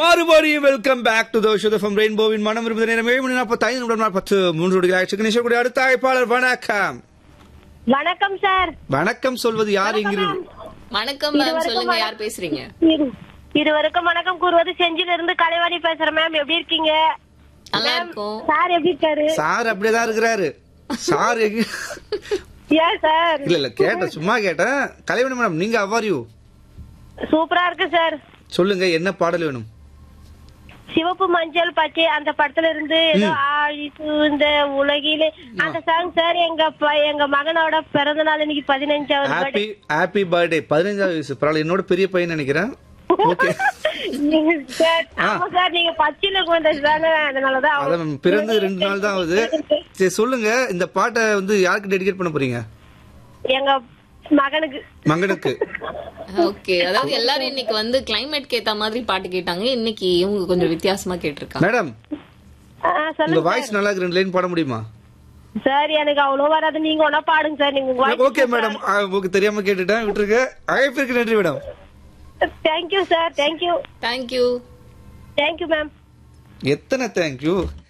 மறுபடியும் welcome back to தோஷத from ரெயின்போவின் மனம் இருபது நேரம் ஏழு மணி நாற்பத்தைந்து நிமிடம் நாற்பத்து மூன்று நொடிகள் ஆயிடுச்சு கணேஷ் அடுத்த அழைப்பாளர் வணக்கம் வணக்கம் சார் வணக்கம் சொல்வது யார் இங்கிருந்து வணக்கம் மேம் சொல்லுங்க யார் பேசுறீங்க இரு- இருவருக்கும் வணக்கம் கூறுவது செஞ்சில இருந்து கலைவாணி பேசுறேன் மேம் எப்படி இருக்கீங்க நல்லா இருக்கும் சார் எப்படி இருக்காரு சார் அப்படியேதான் இருக்கிறாரு சார் எங்க- ஏன் சார் இல்ல இல்ல கேட்டேன் சும்மா கேட்டேன் கலைவணி மேடம் நீங்க அவ்வார் யூ சூப்பரா இருக்கு சார் சொல்லுங்க என்ன பாடல் வேணும் சிவப்பு மஞ்சள் பச்சை அந்த படத்துல இருந்து ஏதோ ஆழி சூழ்ந்த உலகிலே அந்த சாங் சார் எங்க ப- எங்க மகனோட பிறந்த நாள் இன்னைக்கு பதினஞ்சாவது ஹாப்பி ஹாப்பி பர்த்டே பதினஞ்சாவது வயசு பரவாயில்ல என்னோட பெரிய பையன் நினைக்கிறேன் ஓகே birthday. சார் ஆமா சார் நீங்க பச்சையில குழந்தை தானே அதனாலதான் அதான் அவங்க- மேம், பிறந்து ரெண்டு நாள் தான் ஆகுது சரி சொல்லுங்க இந்த பாட்டை வந்து யாருக்கு டெடிகேட் பண்ண போறீங்க எங்க மகனுக்கு மகனுக்கு ஓகே அதாவது எல்லாரும் இன்னைக்கு வந்து கிளைமேட்க்கு ஏத்த மாதிரி பாட்டு கேட்டாங்க இன்னைக்கு இவங்க கொஞ்சம் வித்தியாசமா கேட்டிருக்காங்க மேடம் ஆ, உங்க சொல்லுங்க வாய்ஸ் நல்லா இருக்கு ரெண்டு லைன் பாட முடியுமா சார் எனக்கு அவ்வளவு வராது நீங்க ஒன்னா பாடுங்க சார் நீங்க உங்க ஓகே மேடம் உங்களுக்கு தெரியாம கேட்டுட்டேன் விட்டுருக்க அழைப்பிற்கு நன்றி madam thank you sir thank you thank you thank you ma'am எத்தனை தேங்க்யூ